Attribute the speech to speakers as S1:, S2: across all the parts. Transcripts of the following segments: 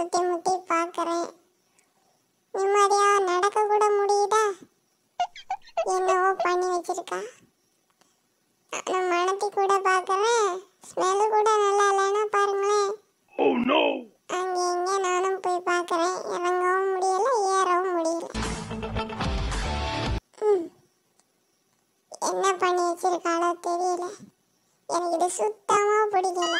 S1: சுத்தி முத்தி பார்க்கறேன் நிம்மதியா நடக்க கூட முடியுதா என்னவோ பண்ணி வச்சிருக்கா நான் மணத்தி கூட பார்க்கறேன் ஸ்மெல் கூட நல்லா இல்லைன்னா பாருங்களேன்
S2: Oh no!
S1: அங்க இங்க நானும் போய் பார்க்கறேன் இறங்கவும் முடியல ஏறவும் முடியல ம். என்ன பண்ணி வச்சிருக்காளோ தெரியல எனக்கு இது சுத்தமா பிடிக்கல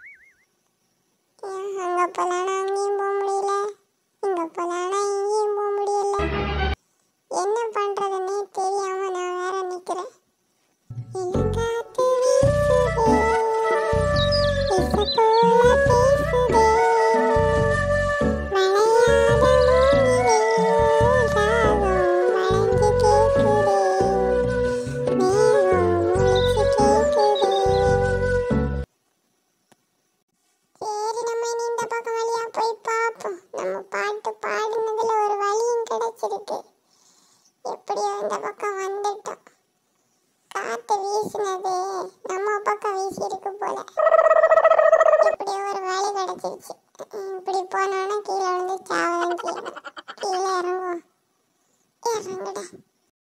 S1: ஏன் அங்க போலானா அங்கேயும் போக முடியல இங்க போலானா இங்கேயும் போக முடியல என்ன பண்றதுன்னே தெரியாம நான் வேற நிக்கிறேன் இளங்காத்து வீசுதே, இசை போல பேசுதே. மலையாத மொழியிலே ராகம் வளைஞ்சு கேக்குதே. மேகம் முழிச்சு கேக்குதே. சரி நம்ம இனி இந்த பக்கம் வழியா போய் பார்ப்போம் நம்ம பாட்டு பாடினதுல ஒரு வழியும் கிடைச்சிருக்கு எப்படியோ இந்த பக்கம் வந்துட்டோம் காத்து வீசினது நம்ம பக்கம் வீசி இருக்கு போல எப்படியோ ஒரு வழி கிடைச்சிருச்சு இப்படி போனோன்னா கீழே வந்து சாவதான் செய்யணும் கீழே இறங்குவோம் இறங்குடா